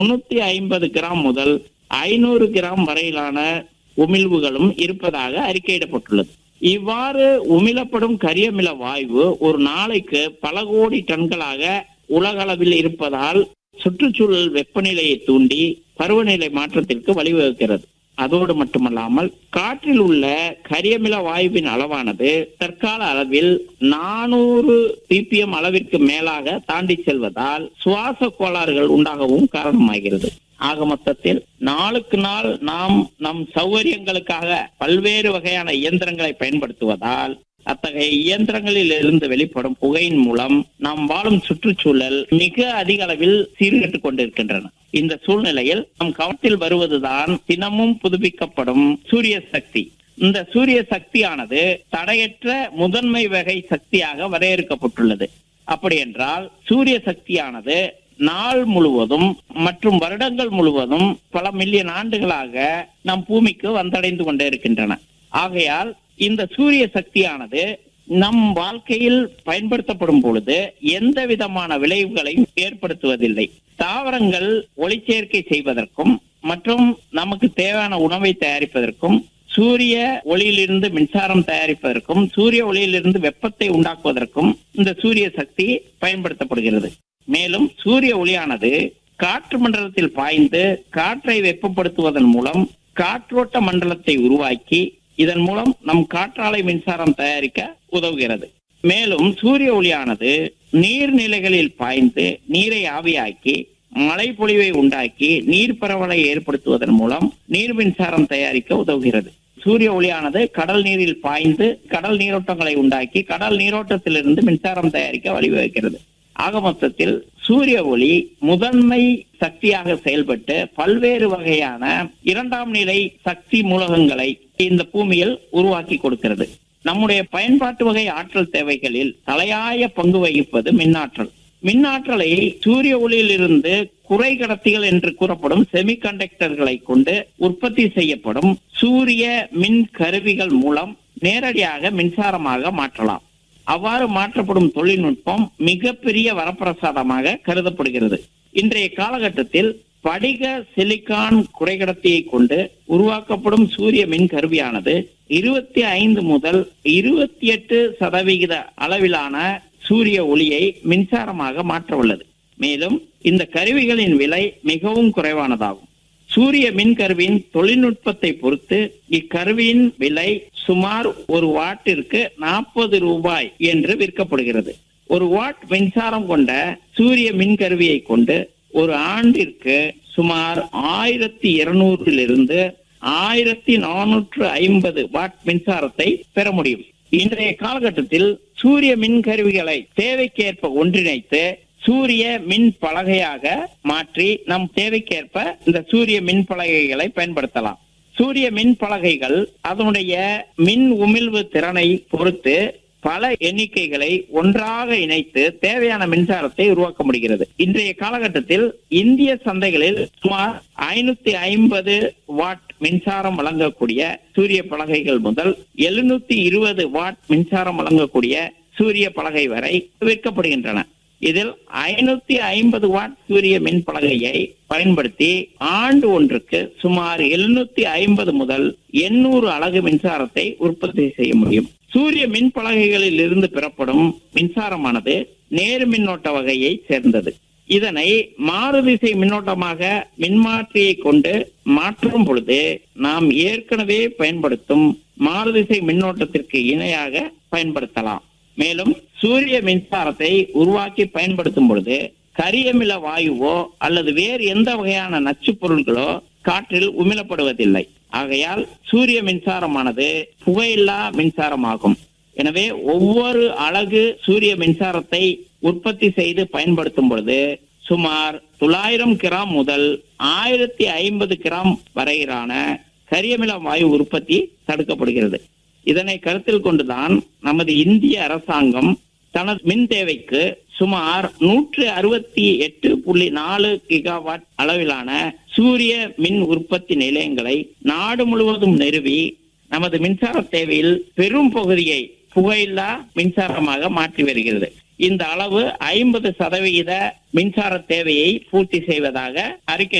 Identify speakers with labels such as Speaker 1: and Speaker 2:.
Speaker 1: முன்னூத்தி ஐம்பது கிராம் முதல் ஐநூறு கிராம் வரையிலான உமிழ்வுகளும் இருப்பதாக அறிக்கையிடப்பட்டுள்ளது இவ்வாறு உமிழப்படும் கரியமில வாயு ஒரு நாளைக்கு பல கோடி டன்களாக உலகளவில் இருப்பதால் சுற்றுச்சூழல் வெப்பநிலையை தூண்டி பருவநிலை மாற்றத்திற்கு வழிவகுக்கிறது அதோடு மட்டுமல்லாமல் காற்றில் உள்ள கரியமில வாயுவின் அளவானது தற்கால அளவில் நானூறு பிபிஎம் அளவிற்கு மேலாக தாண்டி செல்வதால் சுவாச கோளாறுகள் உண்டாகவும் காரணமாகிறது ஆக மொத்தத்தில் நாளுக்கு நாள் நாம் நம் சௌகரியங்களுக்காக பல்வேறு வகையான இயந்திரங்களை பயன்படுத்துவதால் அத்தகைய இயந்திரங்களில் இருந்து வெளிப்படும் புகையின் மூலம் நாம் வாழும் சுற்றுச்சூழல் மிக அதிக அளவில் சீர்கெட்டு கொண்டிருக்கின்றன இந்த சூழ்நிலையில் நம் கவனத்தில் வருவதுதான் தினமும் புதுப்பிக்கப்படும் சூரிய சக்தி இந்த சூரிய சக்தியானது தடையற்ற முதன்மை வகை சக்தியாக வரையறுக்கப்பட்டுள்ளது அப்படி என்றால் சூரிய சக்தியானது நாள் முழுவதும் மற்றும் வருடங்கள் முழுவதும் பல மில்லியன் ஆண்டுகளாக நம் பூமிக்கு வந்தடைந்து கொண்டே இருக்கின்றன ஆகையால் இந்த சூரிய சக்தியானது நம் வாழ்க்கையில் பயன்படுத்தப்படும் பொழுது எந்த விதமான விளைவுகளையும் ஏற்படுத்துவதில்லை தாவரங்கள் ஒளிச்சேர்க்கை செய்வதற்கும் மற்றும் நமக்கு தேவையான உணவை தயாரிப்பதற்கும் சூரிய ஒளியிலிருந்து மின்சாரம் தயாரிப்பதற்கும் சூரிய ஒளியிலிருந்து வெப்பத்தை உண்டாக்குவதற்கும் இந்த சூரிய சக்தி பயன்படுத்தப்படுகிறது மேலும் சூரிய ஒளியானது காற்று மண்டலத்தில் பாய்ந்து காற்றை வெப்பப்படுத்துவதன் மூலம் காற்றோட்ட மண்டலத்தை உருவாக்கி இதன் மூலம் நம் காற்றாலை மின்சாரம் தயாரிக்க உதவுகிறது மேலும் சூரிய ஒளியானது நீர்நிலைகளில் பாய்ந்து நீரை ஆவியாக்கி மழை பொழிவை உண்டாக்கி நீர் பரவலை ஏற்படுத்துவதன் மூலம் நீர் மின்சாரம் தயாரிக்க உதவுகிறது சூரிய ஒளியானது கடல் நீரில் பாய்ந்து கடல் நீரோட்டங்களை உண்டாக்கி கடல் நீரோட்டத்திலிருந்து மின்சாரம் தயாரிக்க வழிவகுக்கிறது ஆக மொத்தத்தில் சூரிய ஒளி முதன்மை சக்தியாக செயல்பட்டு பல்வேறு வகையான இரண்டாம் நிலை சக்தி மூலகங்களை இந்த பூமியில் உருவாக்கி கொடுக்கிறது நம்முடைய பயன்பாட்டு வகை ஆற்றல் தேவைகளில் தலையாய பங்கு வகிப்பது மின்னாற்றல் மின்னாற்றலை சூரிய ஒளியிலிருந்து குறை கடத்திகள் என்று கூறப்படும் செமிகண்டக்டர்களை கொண்டு உற்பத்தி செய்யப்படும் சூரிய மின் கருவிகள் மூலம் நேரடியாக மின்சாரமாக மாற்றலாம் அவ்வாறு மாற்றப்படும் தொழில்நுட்பம் மிகப்பெரிய வரப்பிரசாதமாக கருதப்படுகிறது இன்றைய காலகட்டத்தில் படிக சிலிக்கான் குறைகடத்தியை கொண்டு உருவாக்கப்படும் சூரிய மின் கருவியானது இருபத்தி ஐந்து முதல் இருபத்தி எட்டு சதவிகித அளவிலான சூரிய ஒளியை மின்சாரமாக மாற்ற உள்ளது மேலும் இந்த கருவிகளின் விலை மிகவும் குறைவானதாகும் சூரிய மின் கருவியின் தொழில்நுட்பத்தை பொறுத்து இக்கருவியின் விலை சுமார் ஒரு வாட்டிற்கு நாற்பது ரூபாய் என்று விற்கப்படுகிறது ஒரு வாட் மின்சாரம் கொண்ட சூரிய மின் கருவியை கொண்டு ஒரு ஆண்டிற்கு சுமார் ஆயிரத்தி இருநூறிலிருந்து ஆயிரத்தி நானூற்று ஐம்பது வாட் மின்சாரத்தை பெற முடியும் இன்றைய காலகட்டத்தில் சூரிய மின் கருவிகளை தேவைக்கேற்ப ஒன்றிணைத்து சூரிய மின் பலகையாக மாற்றி நம் தேவைக்கேற்ப இந்த சூரிய மின் பலகைகளை பயன்படுத்தலாம் சூரிய மின் பலகைகள் அதனுடைய மின் உமிழ்வு திறனை பொறுத்து பல எண்ணிக்கைகளை ஒன்றாக இணைத்து தேவையான மின்சாரத்தை உருவாக்க முடிகிறது இன்றைய காலகட்டத்தில் இந்திய சந்தைகளில் சுமார் ஐநூத்தி ஐம்பது வாட் மின்சாரம் வழங்கக்கூடிய சூரிய பலகைகள் முதல் எழுநூத்தி இருபது வாட் மின்சாரம் வழங்கக்கூடிய சூரிய பலகை வரை விற்கப்படுகின்றன இதில் ஐநூத்தி ஐம்பது வாட் சூரிய மின் பலகையை பயன்படுத்தி ஆண்டு ஒன்றுக்கு சுமார் எழுநூத்தி ஐம்பது முதல் எண்ணூறு அலகு மின்சாரத்தை உற்பத்தி செய்ய முடியும் சூரிய மின் பலகைகளில் இருந்து பெறப்படும் மின்சாரமானது நேர் மின்னோட்ட வகையை சேர்ந்தது இதனை மாறுதிசை மின்னோட்டமாக மின்மாற்றியை கொண்டு மாற்றும் பொழுது நாம் ஏற்கனவே பயன்படுத்தும் மாறுதிசை மின்னோட்டத்திற்கு இணையாக பயன்படுத்தலாம் மேலும் சூரிய மின்சாரத்தை உருவாக்கி பயன்படுத்தும் பொழுது கரியமில வாயுவோ அல்லது வேறு எந்த வகையான நச்சுப் பொருட்களோ காற்றில் உமிழப்படுவதில்லை ஆகையால் சூரிய மின்சாரமானது புகையில்லா மின்சாரமாகும் எனவே ஒவ்வொரு அலகு சூரிய மின்சாரத்தை உற்பத்தி செய்து பயன்படுத்தும் பொழுது சுமார் தொள்ளாயிரம் கிராம் முதல் ஆயிரத்தி ஐம்பது கிராம் வரையிலான கரியமில வாயு உற்பத்தி தடுக்கப்படுகிறது இதனை கருத்தில் கொண்டுதான் நமது இந்திய அரசாங்கம் தனது மின் தேவைக்கு சுமார் நூற்று அறுபத்தி எட்டு புள்ளி நாலு கிகாவாட் அளவிலான சூரிய மின் உற்பத்தி நிலையங்களை நாடு முழுவதும் நிறுவி நமது மின்சார தேவையில் பெரும் பகுதியை புகையில்லா மின்சாரமாக மாற்றி வருகிறது இந்த அளவு ஐம்பது சதவிகித மின்சார தேவையை பூர்த்தி செய்வதாக அறிக்கை